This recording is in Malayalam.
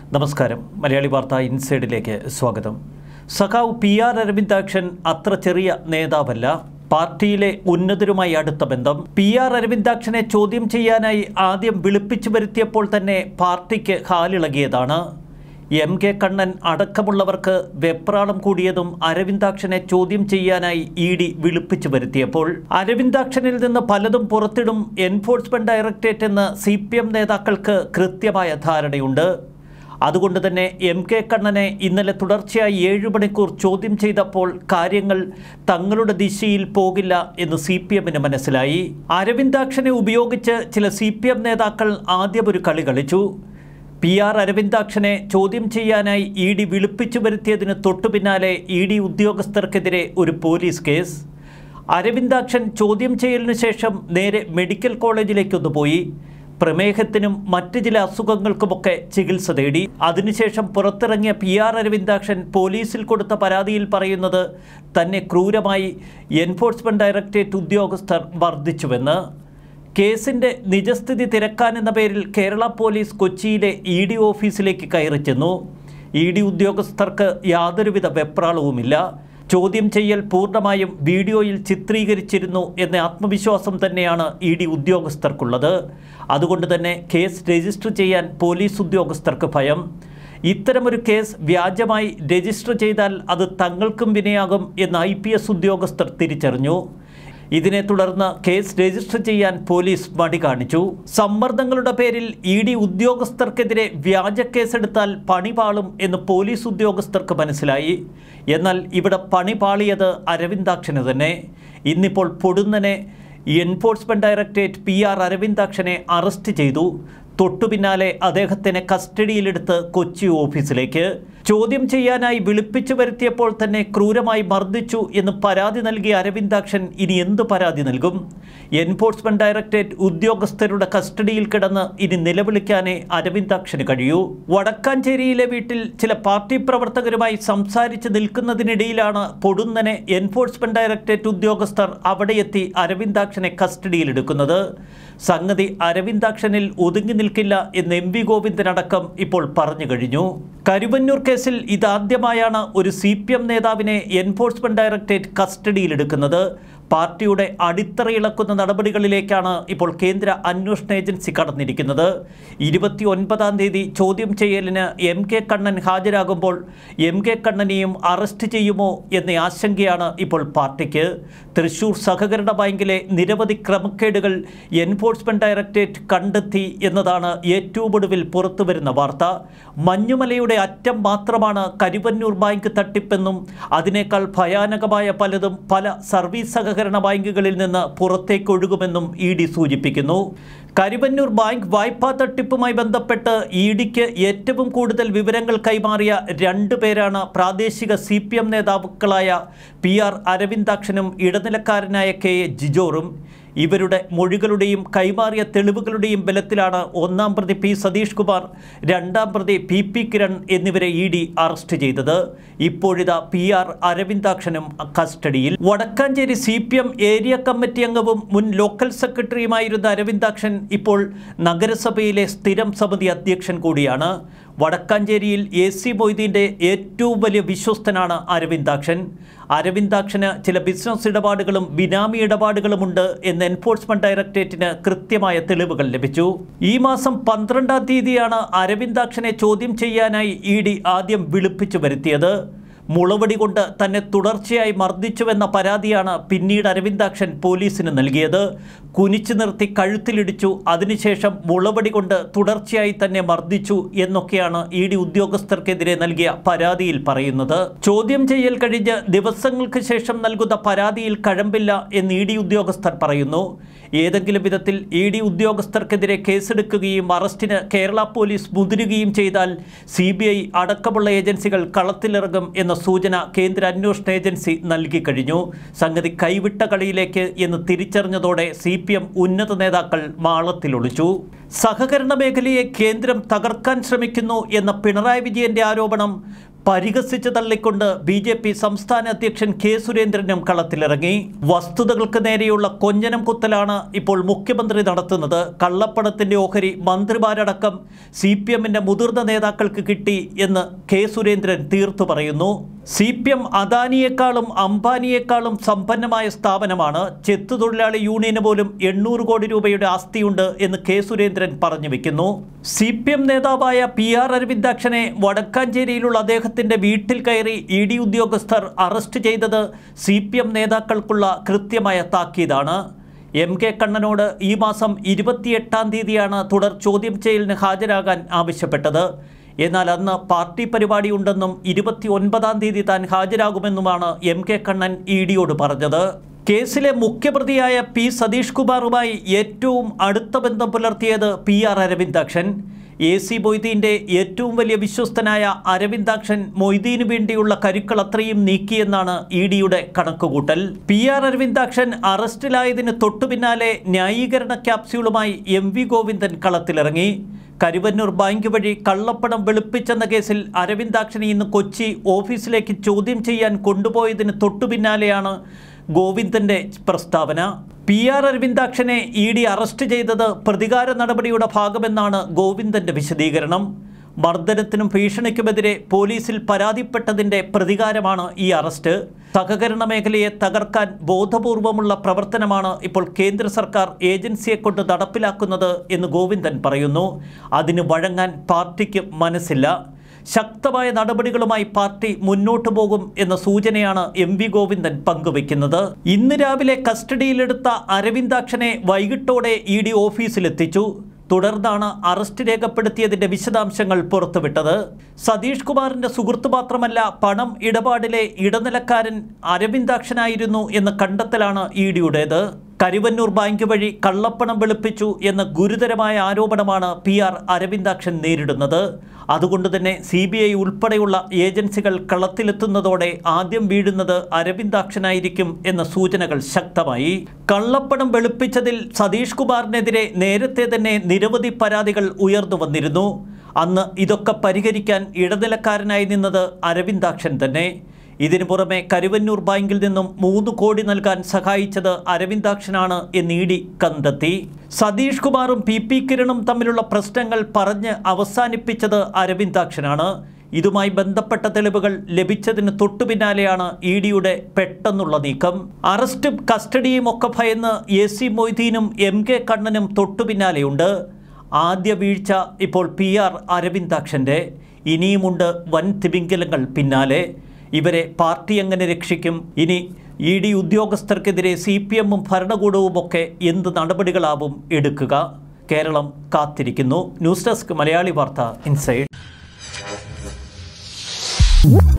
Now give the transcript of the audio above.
നമസ്കാരം മലയാളി വാർത്ത ഇൻസൈഡിലേക്ക് സ്വാഗതം സഖാവ് പി ആർ അരവിന്ദാക്ഷൻ അത്ര ചെറിയ നേതാവല്ല പാർട്ടിയിലെ ഉന്നതരുമായി അടുത്ത ബന്ധം പി ആർ അരവിന്ദാക്ഷനെ ചോദ്യം ചെയ്യാനായി ആദ്യം വിളിപ്പിച്ചു വരുത്തിയപ്പോൾ തന്നെ പാർട്ടിക്ക് ഹാലിളകിയതാണ് എം കെ കണ്ണൻ അടക്കമുള്ളവർക്ക് വെപ്രാളം കൂടിയതും അരവിന്ദാക്ഷനെ ചോദ്യം ചെയ്യാനായി ഇ ഡി വിളിപ്പിച്ചു വരുത്തിയപ്പോൾ അരവിന്ദാക്ഷനിൽ നിന്ന് പലതും പുറത്തിടും എൻഫോഴ്സ്മെന്റ് ഡയറക്ടറേറ്റ് എന്ന് സി പി എം നേതാക്കൾക്ക് കൃത്യമായ ധാരണയുണ്ട് അതുകൊണ്ട് തന്നെ എം കെ കണ്ണനെ ഇന്നലെ തുടർച്ചയായി ഏഴ് മണിക്കൂർ ചോദ്യം ചെയ്തപ്പോൾ കാര്യങ്ങൾ തങ്ങളുടെ ദിശയിൽ പോകില്ല എന്ന് സി പി എമ്മിന് മനസ്സിലായി അരവിന്ദാക്ഷനെ ഉപയോഗിച്ച് ചില സി പി എം നേതാക്കൾ ആദ്യം ഒരു കളി കളിച്ചു പി ആർ അരവിന്ദാക്ഷനെ ചോദ്യം ചെയ്യാനായി ഇ ഡി വിളിപ്പിച്ചു വരുത്തിയതിന് തൊട്ടു പിന്നാലെ ഇ ഡി ഉദ്യോഗസ്ഥർക്കെതിരെ ഒരു പോലീസ് കേസ് അരവിന്ദാക്ഷൻ ചോദ്യം ചെയ്യലിനു ശേഷം നേരെ മെഡിക്കൽ കോളേജിലേക്കൊന്ന് പോയി പ്രമേഹത്തിനും മറ്റ് ചില അസുഖങ്ങൾക്കുമൊക്കെ ചികിത്സ തേടി അതിനുശേഷം പുറത്തിറങ്ങിയ പി ആർ അരവിന്ദാക്ഷൻ പോലീസിൽ കൊടുത്ത പരാതിയിൽ പറയുന്നത് തന്നെ ക്രൂരമായി എൻഫോഴ്സ്മെന്റ് ഡയറക്ടറേറ്റ് ഉദ്യോഗസ്ഥർ മർദ്ദിച്ചുവെന്ന് കേസിന്റെ നിജസ്ഥിതി തിരക്കാനെന്ന പേരിൽ കേരള പോലീസ് കൊച്ചിയിലെ ഇ ഡി ഓഫീസിലേക്ക് കയറി ചെന്നു ഇ ഡി ഉദ്യോഗസ്ഥർക്ക് യാതൊരുവിധ വെപ്രാളവുമില്ല ചോദ്യം ചെയ്യൽ പൂർണ്ണമായും വീഡിയോയിൽ ചിത്രീകരിച്ചിരുന്നു എന്ന ആത്മവിശ്വാസം തന്നെയാണ് ഇ ഡി ഉദ്യോഗസ്ഥർക്കുള്ളത് അതുകൊണ്ട് തന്നെ കേസ് രജിസ്റ്റർ ചെയ്യാൻ പോലീസ് ഉദ്യോഗസ്ഥർക്ക് ഭയം ഇത്തരമൊരു കേസ് വ്യാജമായി രജിസ്റ്റർ ചെയ്താൽ അത് തങ്ങൾക്കും വിനയാകും എന്ന് ഐ പി എസ് ഉദ്യോഗസ്ഥർ തിരിച്ചറിഞ്ഞു ഇതിനെ തുടർന്ന് കേസ് രജിസ്റ്റർ ചെയ്യാൻ പോലീസ് മടി കാണിച്ചു സമ്മർദ്ദങ്ങളുടെ പേരിൽ ഇ ഡി ഉദ്യോഗസ്ഥർക്കെതിരെ വ്യാജ കേസെടുത്താൽ പണി പാളും എന്ന് പോലീസ് ഉദ്യോഗസ്ഥർക്ക് മനസ്സിലായി എന്നാൽ ഇവിടെ പണി പാളിയത് അരവിന്ദാക്ഷന് തന്നെ ഇന്നിപ്പോൾ പൊടുന്നനെ എൻഫോഴ്സ്മെന്റ് ഡയറക്ടറേറ്റ് പി ആർ അരവിന്ദാക്ഷനെ അറസ്റ്റ് ചെയ്തു തൊട്ടു പിന്നാലെ അദ്ദേഹത്തിനെ കസ്റ്റഡിയിലെടുത്ത് കൊച്ചി ഓഫീസിലേക്ക് ചോദ്യം ചെയ്യാനായി വിളിപ്പിച്ചു വരുത്തിയപ്പോൾ തന്നെ ക്രൂരമായി മർദ്ദിച്ചു എന്ന് പരാതി നൽകിയ അരവിന്ദാക്ഷൻ ഇനി എന്ത് പരാതി നൽകും എൻഫോഴ്സ്മെന്റ് ഡയറക്ടറേറ്റ് ഉദ്യോഗസ്ഥരുടെ കസ്റ്റഡിയിൽ കിടന്ന് ഇനി നിലവിളിക്കാനേ അരവിന്ദാക്ഷന് കഴിയൂ വടക്കാഞ്ചേരിയിലെ വീട്ടിൽ ചില പാർട്ടി പ്രവർത്തകരുമായി സംസാരിച്ച് നിൽക്കുന്നതിനിടയിലാണ് പൊടുന്നനെ എൻഫോഴ്സ്മെന്റ് ഡയറക്ടറേറ്റ് ഉദ്യോഗസ്ഥർ അവിടെയെത്തി അരവിന്ദാക്ഷനെ കസ്റ്റഡിയിലെടുക്കുന്നത് സംഗതി അരവിന്ദാക്ഷനിൽ ഒതുങ്ങി നിൽക്കില്ല എന്ന് എം വി ഗോവിന്ദനടക്കം ഇപ്പോൾ പറഞ്ഞു കഴിഞ്ഞു കരുവന്നൂർ കേസിൽ ഇതാദ്യമായാണ് ഒരു സി പി എം നേതാവിനെ എൻഫോഴ്സ്മെന്റ് ഡയറക്ടറേറ്റ് കസ്റ്റഡിയിലെടുക്കുന്നത് പാർട്ടിയുടെ അടിത്തറയിളക്കുന്ന നടപടികളിലേക്കാണ് ഇപ്പോൾ കേന്ദ്ര അന്വേഷണ ഏജൻസി കടന്നിരിക്കുന്നത് ഇരുപത്തി ഒൻപതാം തീയതി ചോദ്യം ചെയ്യലിന് എം കെ കണ്ണൻ ഹാജരാകുമ്പോൾ എം കെ കണ്ണനെയും അറസ്റ്റ് ചെയ്യുമോ എന്ന ആശങ്കയാണ് ഇപ്പോൾ പാർട്ടിക്ക് തൃശൂർ സഹകരണ ബാങ്കിലെ നിരവധി ക്രമക്കേടുകൾ എൻഫോഴ്സ്മെന്റ് ഡയറക്ടറേറ്റ് കണ്ടെത്തി എന്നതാണ് ഏറ്റവും ഒടുവിൽ പുറത്തുവരുന്ന വാർത്ത മഞ്ഞുമലയുടെ അറ്റം മാത്രമാണ് കരുവന്നൂർ ബാങ്ക് തട്ടിപ്പെന്നും അതിനേക്കാൾ ഭയാനകമായ പലതും പല സർവീസ് സഹകരണ ബാങ്കുകളിൽ നിന്ന് പുറത്തേക്ക് ഒഴുകുമെന്നും ഇ ഡി സൂചിപ്പിക്കുന്നു കരുവന്നൂർ ബാങ്ക് വായ്പാ തട്ടിപ്പുമായി ബന്ധപ്പെട്ട് ഇ ഡിക്ക് ഏറ്റവും കൂടുതൽ വിവരങ്ങൾ കൈമാറിയ രണ്ട് പേരാണ് പ്രാദേശിക സി പി എം നേതാക്കളായ പി ആർ അരവിന്ദാക്ഷനും ഇടനിലക്കാരനായ കെ എ ജിജോറും ഇവരുടെ മൊഴികളുടെയും കൈമാറിയ തെളിവുകളുടെയും ബലത്തിലാണ് ഒന്നാം പ്രതി പി സതീഷ് കുമാർ രണ്ടാം പ്രതി പി പി കിരൺ എന്നിവരെ ഇ ഡി അറസ്റ്റ് ചെയ്തത് ഇപ്പോഴിതാ പി ആർ അരവിന്ദാക്ഷനും കസ്റ്റഡിയിൽ Vadakkanchery C P M area committee അംഗവും മുൻ ലോക്കൽ സെക്രട്ടറിയുമായിരുന്ന അരവിന്ദാക്ഷൻ ഇപ്പോൾ നഗരസഭയിലെ സ്ഥിരം സമിതി അധ്യക്ഷൻ കൂടിയാണ് വടക്കാഞ്ചേരിയിൽ എ സി മൊയ്തീൻ്റെ ഏറ്റവും വലിയ വിശ്വസ്തനാണ് അരവിന്ദാക്ഷൻ അരവിന്ദാക്ഷന് ചില ബിസിനസ് ഇടപാടുകളും ബിനാമി ഇടപാടുകളുമുണ്ട് എന്ന് എൻഫോഴ്സ്മെന്റ് ഡയറക്ടറേറ്റിന് കൃത്യമായ തെളിവുകൾ ലഭിച്ചു ഈ മാസം പന്ത്രണ്ടാം തീയതിയാണ് അരവിന്ദാക്ഷനെ ചോദ്യം ചെയ്യാനായി ഇ ഡി ആദ്യം വിളിപ്പിച്ചു വരുത്തിയത് മുളവടി കൊണ്ട് തന്നെ തുടർച്ചയായി മർദ്ദിച്ചുവെന്ന പരാതിയാണ് പിന്നീട് അരവിന്ദാക്ഷൻ പോലീസിന് നൽകിയത് കുനിച്ചു നിർത്തി കഴുത്തിലിടിച്ചു അതിനുശേഷം മുളവടി കൊണ്ട് തുടർച്ചയായി തന്നെ മർദ്ദിച്ചു എന്നൊക്കെയാണ് ഇ ഡി ഉദ്യോഗസ്ഥർക്കെതിരെ നൽകിയ പരാതിയിൽ പറയുന്നത് ചോദ്യം ചെയ്യൽ കഴിഞ്ഞ് ദിവസങ്ങൾക്ക് ശേഷം നൽകുന്ന പരാതിയിൽ കഴമ്പില്ല എന്ന് ഇ ഡി ഉദ്യോഗസ്ഥർ പറയുന്നു ഏതെങ്കിലും വിധത്തിൽ ഇ ഡി ഉദ്യോഗസ്ഥർക്കെതിരെ കേസെടുക്കുകയും അറസ്റ്റിന് കേരള പോലീസ് മുതിരുകയും ചെയ്താൽ സി ബി ഐ അടക്കമുള്ള ഏജൻസികൾ കളത്തിലിറങ്ങും എന്ന സൂചന കേന്ദ്ര അന്വേഷണ ഏജൻസി നൽകി കഴിഞ്ഞു സംഗതി കൈവിട്ട കളിയിലേക്ക് എന്ന് തിരിച്ചറിഞ്ഞതോടെ സി പി എം ഉന്നത നേതാക്കൾ മാളത്തിലൊളിച്ചു സഹകരണ മേഖലയെ കേന്ദ്രം തകർക്കാൻ ശ്രമിക്കുന്നു എന്ന പിണറായി വിജയന്റെ ആരോപണം പരിഹസിച്ച് തള്ളിക്കൊണ്ട് ബി ജെ പി സംസ്ഥാന അധ്യക്ഷൻ കെ സുരേന്ദ്രനും കളത്തിലിറങ്ങി വസ്തുതകൾക്ക് നേരെയുള്ള കൊഞ്ഞനം കുത്തലാണ് ഇപ്പോൾ മുഖ്യമന്ത്രി നടത്തുന്നത് കള്ളപ്പണത്തിന്റെ ഓഹരി മന്ത്രിമാരടക്കം സി പി എമ്മിന്റെ മുതിർന്ന നേതാക്കൾക്ക് കിട്ടി എന്ന് കെ സുരേന്ദ്രൻ തീർത്തു പറയുന്നു സി പി എം അദാനിയേക്കാളും അംബാനിയേക്കാളും സമ്പന്നമായ സ്ഥാപനമാണ് ചെത്തു തൊഴിലാളി യൂണിയന് പോലും എണ്ണൂറ് കോടി രൂപയുടെ ആസ്തിയുണ്ട് എന്ന് കെ സുരേന്ദ്രൻ പറഞ്ഞു വെക്കുന്നു സി പി എം നേതാവായ പി ആർ അരവിന്ദാക്ഷനെ വടക്കാഞ്ചേരിയിലുള്ള അദ്ദേഹത്തിന്റെ വീട്ടിൽ കയറി ഇ ഡി ഉദ്യോഗസ്ഥർ അറസ്റ്റ് ചെയ്തത് സി പി എം നേതാക്കൾക്കുള്ള കൃത്യമായ താക്കീതാണ് എം കെ കണ്ണനോട് ഈ മാസം ഇരുപത്തിയെട്ടാം തീയതിയാണ് തുടർ ചോദ്യം ചെയ്യലിന് ഹാജരാകാൻ ആവശ്യപ്പെട്ടത് എന്നാൽ അന്ന് പാർട്ടി പരിപാടിയുണ്ടെന്നും ഇരുപത്തി ഒൻപതാം തീയതി താൻ ഹാജരാകുമെന്നുമാണ് എം കെ കണ്ണൻ ഇ ഡിയോട് പറഞ്ഞത് കേസിലെ മുഖ്യപ്രതിയായ പി സതീഷ് കുമാറുമായി ഏറ്റവും അടുത്ത ബന്ധം പുലർത്തിയത് P R Aravindakshan A C മൊയ്തീൻ്റെ ഏറ്റവും വലിയ വിശ്വസ്തനായ അരവിന്ദാക്ഷൻ മൊയ്തീനു വേണ്ടിയുള്ള കരുക്കൾ അത്രയും നീക്കിയെന്നാണ് ഇ ഡിയുടെ കണക്കുകൂട്ടൽ പി ആർ അരവിന്ദാക്ഷൻ അറസ്റ്റിലായതിന് തൊട്ടുപിന്നാലെ ന്യായീകരണ ക്യാപ്സ്യൂളുമായി എം വി ഗോവിന്ദൻ കളത്തിലിറങ്ങി കരുവന്നൂർ ബാങ്ക് വഴി കള്ളപ്പണം വെളുപ്പിച്ചെന്ന കേസിൽ അരവിന്ദാക്ഷനെ ഇന്ന് കൊച്ചി ഓഫീസിലേക്ക് ചോദ്യം ചെയ്യാൻ കൊണ്ടുപോയതിന് തൊട്ടുപിന്നാലെയാണ് ഗോവിന്ദന്റെ പ്രസ്താവന പി ആർ അരവിന്ദാക്ഷനെ ഇ ഡി അറസ്റ്റ് ചെയ്തത് പ്രതികാര നടപടിയുടെ ഭാഗമെന്നാണ് ഗോവിന്ദന്റെ വിശദീകരണം മർദ്ദനത്തിനും ഭീഷണിക്കുമെതിരെ പോലീസിൽ പരാതിപ്പെട്ടതിന്റെ പ്രതികാരമാണ് ഈ അറസ്റ്റ് സഹകരണ മേഖലയെ തകർക്കാൻ ബോധപൂർവമുള്ള പ്രവർത്തനമാണ് ഇപ്പോൾ കേന്ദ്ര സർക്കാർ ഏജൻസിയെ കൊണ്ട് നടപ്പിലാക്കുന്നത് എന്ന് ഗോവിന്ദൻ പറയുന്നു അതിന് വഴങ്ങാൻ പാർട്ടിക്ക് മനസ്സില്ല ശക്തമായ നടപടികളുമായി പാർട്ടി മുന്നോട്ടു പോകും എന്ന സൂചനയാണ് എം വി ഗോവിന്ദൻ പങ്കുവയ്ക്കുന്നത് ഇന്ന് രാവിലെ കസ്റ്റഡിയിലെടുത്ത അരവിന്ദാക്ഷനെ വൈകിട്ടോടെ ഇ ഡി ഓഫീസിലെത്തിച്ചു തുടർന്നാണ് അറസ്റ്റ് രേഖപ്പെടുത്തിയതിന്റെ വിശദാംശങ്ങൾ പുറത്തുവിട്ടത് സതീഷ് കുമാറിന്റെ സുഹൃത്ത് മാത്രമല്ല പണം ഇടപാടിലെ ഇടനിലക്കാരൻ അരവിന്ദാക്ഷനായിരുന്നു എന്ന കണ്ടെത്തലാണ് ഇ ഡിയുടേത് കരുവന്നൂർ ബാങ്ക് വഴി കള്ളപ്പണം വെളുപ്പിച്ചു എന്ന ഗുരുതരമായ ആരോപണമാണ് പി ആർ അരവിന്ദാക്ഷൻ നേരിടുന്നത് അതുകൊണ്ട് തന്നെ സി ബി ഐ ഉൾപ്പെടെയുള്ള ഏജൻസികൾ കളത്തിലെത്തുന്നതോടെ ആദ്യം വീഴുന്നത് അരവിന്ദാക്ഷനായിരിക്കും എന്ന സൂചനകൾ ശക്തമായി കള്ളപ്പണം വെളുപ്പിച്ചതിൽ സതീഷ് കുമാറിനെതിരെ നേരത്തെ തന്നെ നിരവധി പരാതികൾ ഉയർന്നു വന്നിരുന്നു അന്ന് ഇതൊക്കെ പരിഹരിക്കാൻ ഇടനിലക്കാരനായി നിന്നത് അരവിന്ദാക്ഷൻ തന്നെ ഇതിനു പുറമെ കരുവന്നൂർ ബാങ്കിൽ നിന്നും മൂന്ന് കോടി നൽകാൻ സഹായിച്ചത് അരവിന്ദാക്ഷനാണ് എന്ന് ഇ ഡി കണ്ടെത്തി സതീഷ് കുമാറും പി പി കിരണും തമ്മിലുള്ള പ്രശ്നങ്ങൾ പറഞ്ഞ് അവസാനിപ്പിച്ചത് അരവിന്ദാക്ഷനാണ് ഇതുമായി ബന്ധപ്പെട്ട തെളിവുകൾ ലഭിച്ചതിന് തൊട്ടുപിന്നാലെയാണ് ഇ ഡിയുടെ പെട്ടെന്നുള്ള നീക്കം അറസ്റ്റും കസ്റ്റഡിയും ഒക്കെ ഭയന്ന് എ സി മൊയ്തീനും എം കെ കണ്ണനും തൊട്ടുപിന്നാലെയുണ്ട് ആദ്യ വീഴ്ച ഇപ്പോൾ പി ആർ അരവിന്ദാക്ഷൻ്റെ ഇനിയുമുണ്ട് വൻ തിമിംഗലങ്ങൾ പിന്നാലെ ഇവരെ പാർട്ടി എങ്ങനെ രക്ഷിക്കും ഇനി ഇ ഡി ഉദ്യോഗസ്ഥർക്കെതിരെ സി പി എമ്മും ഭരണകൂടവുമൊക്കെ എന്ത് നടപടികളാവും എടുക്കുക കേരളം കാത്തിരിക്കുന്നു ന്യൂസ് ഡെസ്ക് മലയാളി വാർത്ത ഇൻസൈഡ്